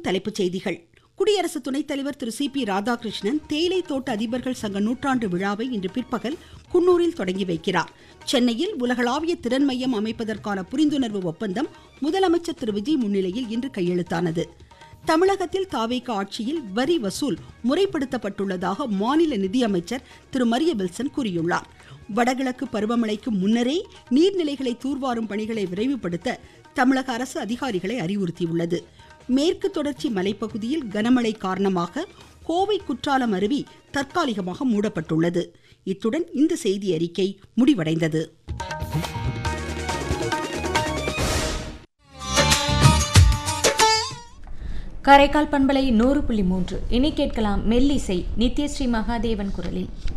தலைப்புச் செய்திகள் குடியரசு துணைத் தலைவர் திரு சி பி ராதாகிருஷ்ணன் தேயிலை தோட்ட அதிபர்கள் சங்க நூற்றாண்டு விழாவை இன்று பிற்பகல் குன்னூரில் தொடங்கி வைக்கிறார் சென்னையில் உலகளாவிய திறன் மையம் அமைப்பதற்கான புரிந்துணர்வு ஒப்பந்தம் முதலமைச்சர் திரு விஜய் முன்னிலையில் இன்று கையெழுத்தானது தமிழகத்தில் தாவேக ஆட்சியில் வரி வசூல் முறைப்படுத்தப்பட்டுள்ளதாக மாநில நிதியமைச்சர் திரு மரிய வில்சன் கூறியுள்ளார் வடகிழக்கு பருவமழைக்கு முன்னரே நீர்நிலைகளை தூர்வாரும் பணிகளை விரைவுபடுத்த தமிழக அரசு அதிகாரிகளை அறிவுறுத்தியுள்ளது மேற்கு தொடர்ச்சி மலைப்பகுதியில் கனமழை காரணமாக கோவை குற்றாலம் அருவி தற்காலிகமாக மூடப்பட்டுள்ளது இத்துடன் இந்த செய்தி அறிக்கை முடிவடைந்தது காரைக்கால் பண்பலை நூறு புள்ளி மூன்று இனி கேட்கலாம் மெல்லிசை நித்யஸ்ரீ மகாதேவன் குரலில்